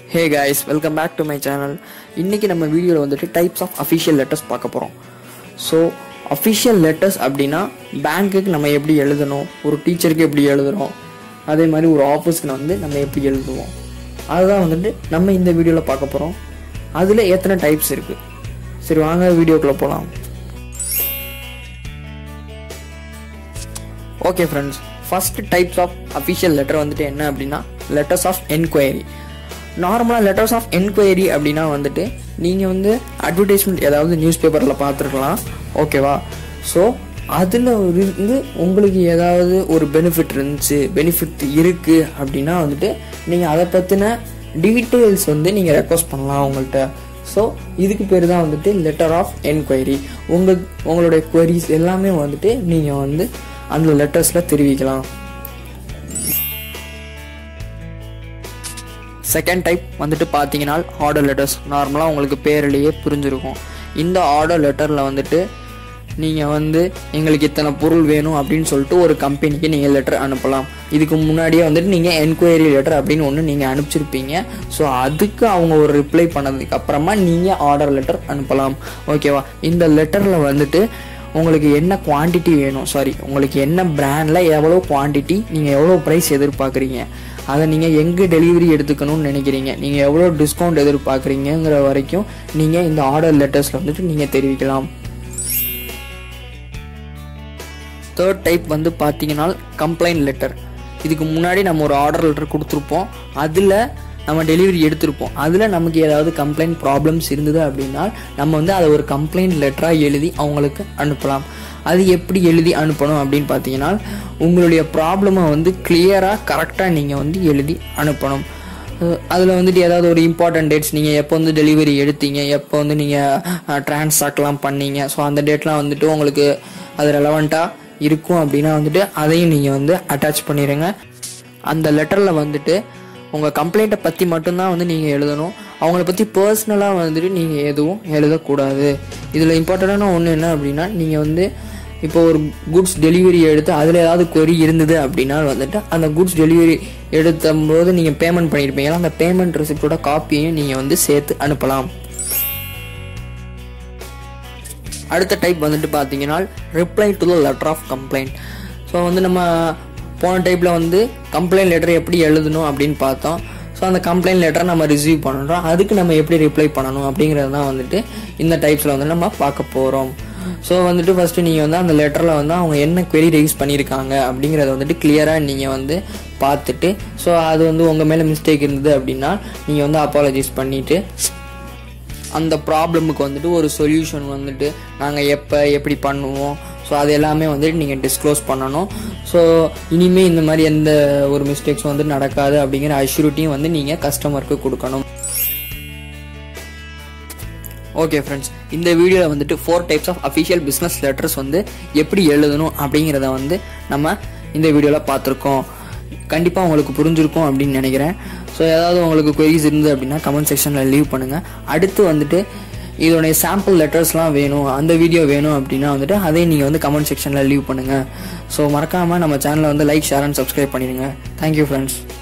hey guys welcome back to my channel இன்றைக்கி நம்ம வீடியோவில் வந்துட்டு டைப்ஸ் ஆஃப் அஃபிஷியல் லெட்டர்ஸ் பார்க்க போகிறோம் ஸோ அஃபிஷியல் லெட்டர்ஸ் அப்படின்னா பேங்க்குக்கு நம்ம எப்படி எழுதணும் ஒரு டீச்சருக்கு எப்படி எழுதுறோம் அதே மாதிரி ஒரு ஆஃபீஸ்க்கு வந்து நம்ம எப்படி எழுதுவோம் அதுதான் வந்துட்டு நம்ம இந்த வீடியோவில் பார்க்க போகிறோம் அதில் எத்தனை டைப்ஸ் இருக்குது சரி வாங்க வீடியோக்குள்ளே போகலாம் okay friends first types of official letter வந்துட்டு என்ன அப்படின்னா லெட்டர்ஸ் ஆஃப் என்கொயரி நார்மலாக லெட்டர்ஸ் ஆஃப் என்கொயரி அப்படின்னா வந்துட்டு நீங்கள் வந்து அட்வர்டைஸ்மெண்ட் ஏதாவது நியூஸ் பேப்பரில் பார்த்துருக்கலாம் ஓகேவா ஸோ அதில் இருந்து உங்களுக்கு ஏதாவது ஒரு பெனிஃபிட் இருந்துச்சு பெனிஃபிட் இருக்குது அப்படின்னா வந்துட்டு நீங்கள் அதை பற்றின டீட்டெயில்ஸ் வந்து நீங்கள் ரெக்வஸ்ட் பண்ணலாம் அவங்கள்ட்ட ஸோ இதுக்கு பேர் தான் வந்துட்டு லெட்டர் ஆஃப் என்கொயரி உங்கள் உங்களுடைய queries எல்லாமே வந்துட்டு நீங்கள் வந்து அந்த லெட்டர்ஸில் தெரிவிக்கலாம் செகண்ட் டைப் வந்துட்டு பார்த்தீங்கன்னா ஆர்டர் லெட்டர்ஸ் நார்மலாக உங்களுக்கு பேர்லேயே புரிஞ்சிருக்கும் இந்த ஆர்டர் லெட்டரில் வந்துட்டு நீங்கள் வந்து எங்களுக்கு இத்தனை பொருள் வேணும் அப்படின்னு சொல்லிட்டு ஒரு கம்பெனிக்கு நீங்கள் லெட்டர் அனுப்பலாம் இதுக்கு முன்னாடியே வந்துட்டு நீங்கள் என்கொயரி லெட்டர் அப்படின்னு ஒன்று நீங்கள் அனுப்பிச்சிருப்பீங்க ஸோ அதுக்கு அவங்க ஒரு ரிப்ளை பண்ணதுக்கு அப்புறமா நீங்கள் ஆர்டர் லெட்டர் அனுப்பலாம் ஓகேவா இந்த லெட்டரில் வந்துட்டு உங்களுக்கு என்ன குவாண்டிட்டி வேணும் சாரி உங்களுக்கு என்ன பிராண்டில் எவ்வளோ குவாண்டிட்டி நீங்கள் எவ்வளோ ப்ரைஸ் எதிர்பார்க்குறீங்க அதை நீங்கள் எங்கே டெலிவரி எடுத்துக்கணும்னு நினைக்கிறீங்க நீங்கள் எவ்வளோ டிஸ்கவுண்ட் எதிர்பார்க்குறீங்கிற வரைக்கும் நீங்கள் இந்த ஆர்டர் லெட்டர்ஸில் வந்துட்டு நீங்கள் தெரிவிக்கலாம் தேர்ட் டைப் வந்து பார்த்தீங்கன்னா கம்ப்ளைண்ட் லெட்டர் இதுக்கு முன்னாடி நம்ம ஒரு ஆர்டர் லெட்டர் கொடுத்துருப்போம் அதில் நம்ம டெலிவரி எடுத்திருப்போம் அதில் நமக்கு ஏதாவது கம்ப்ளைண்ட் ப்ராப்ளம்ஸ் இருந்தது அப்படின்னா நம்ம வந்து அதை ஒரு கம்ப்ளைண்ட் லெட்டராக எழுதி அவங்களுக்கு அனுப்பலாம் அது எப்படி எழுதி அனுப்பணும் அப்படின்னு பார்த்தீங்கன்னா உங்களுடைய ப்ராப்ளமை வந்து கிளியராக கரெக்டாக நீங்கள் வந்து எழுதி அனுப்பணும் அதில் வந்துட்டு ஏதாவது ஒரு இம்பார்ட்டன்ட் டேட்ஸ் நீங்கள் எப்போ வந்து டெலிவரி எடுத்தீங்க எப்போ வந்து நீங்கள் ட்ரான்ஸாக்ட்லாம் பண்ணீங்க ஸோ அந்த டேட்லாம் வந்துட்டு உங்களுக்கு அது ரெலவெண்ட்டாக இருக்கும் அப்படின்னா வந்துட்டு அதையும் நீங்கள் வந்து அட்டாச் பண்ணிடுங்க அந்த லெட்டரில் வந்துட்டு உங்கள் கம்ப்ளைண்ட்டை பற்றி மட்டும்தான் வந்து நீங்கள் எழுதணும் அவங்கள பற்றி பர்சனலாக வந்துட்டு நீங்கள் எதுவும் எழுதக்கூடாது இதில் இம்பார்ட்டண்டான ஒன்று என்ன அப்படின்னா நீங்கள் வந்து இப்போ ஒரு குட்ஸ் டெலிவரி எடுத்து அதில் ஏதாவது கொரி இருந்தது அப்படின்னா வந்துட்டு அந்த குட்ஸ் டெலிவரி எடுத்த போது நீங்கள் பேமெண்ட் பண்ணியிருப்பீங்க அந்த பேமெண்ட் ரிசிப்டோட காப்பியையும் நீங்கள் வந்து சேர்த்து அனுப்பலாம் அடுத்த டைப் வந்துட்டு பார்த்தீங்கன்னா reply to the letter of complaint so வந்து நம்ம போன டைப்பில் வந்து கம்ப்ளைண்ட் லெட்டர் எப்படி எழுதணும் அப்படின்னு பார்த்தோம் ஸோ அந்த கம்ப்ளைண்ட் லெட்டரை நம்ம ரிசீவ் பண்ணுறோம் அதுக்கு நம்ம எப்படி ரிப்ளை பண்ணணும் அப்படிங்கிறது தான் வந்துட்டு இந்த டைப்ஸில் வந்து நம்ம பார்க்க போகிறோம் ஸோ வந்துட்டு ஃபஸ்ட்டு நீங்கள் வந்து அந்த லெட்டரில் வந்து அவங்க என்ன query ரைஸ் பண்ணியிருக்காங்க அப்படிங்கிறத வந்துட்டு கிளியராக நீங்கள் வந்து பார்த்துட்டு ஸோ அது வந்து உங்கள் மேலே மிஸ்டேக் இருந்தது அப்படின்னா நீங்கள் வந்து அப்பாலஜைஸ் பண்ணிவிட்டு அந்த ப்ராப்ளமுக்கு வந்துட்டு ஒரு சொல்யூஷன் வந்துட்டு நாங்கள் எப்போ எப்படி பண்ணுவோம் ஸோ அது எல்லாமே வந்துட்டு நீங்கள் டிஸ்க்ளோஸ் பண்ணணும் ஸோ இனிமேல் இந்த மாதிரி எந்த ஒரு மிஸ்டேக்ஸும் வந்து நடக்காது அப்படிங்கிற அஷ்யூரிட்டியும் வந்து நீங்கள் கஸ்டமருக்கு கொடுக்கணும் ஓகே ஃப்ரெண்ட்ஸ் இந்த வீடியோவில் வந்துட்டு four types of official business letters வந்து எப்படி எழுதணும் அப்படிங்கிறத வந்து நம்ம இந்த வீடியோவில் பார்த்துருக்கோம் கண்டிப்பாக உங்களுக்கு புரிஞ்சிருக்கும் அப்படின்னு நினைக்கிறேன் ஸோ ஏதாவது உங்களுக்கு queries இருந்தது அப்படின்னா கமெண்ட் செக்ஷனில் லீவ் பண்ணுங்கள் அடுத்து வந்துட்டு இதோடைய சாம்பிள் லெட்டர்ஸ்லாம் வேணும் அந்த வீடியோ வேணும் அப்படின்னா வந்துட்டு அதையும் நீங்கள் வந்து கமெண்ட் செக்ஷனில் லீவ் பண்ணுங்கள் ஸோ மறக்காமல் நம்ம சேனலை வந்து லைக் ஷேர் அண்ட் சப்ஸ்கிரைப் பண்ணிடுங்க தேங்க்யூ ஃப்ரெண்ட்ஸ்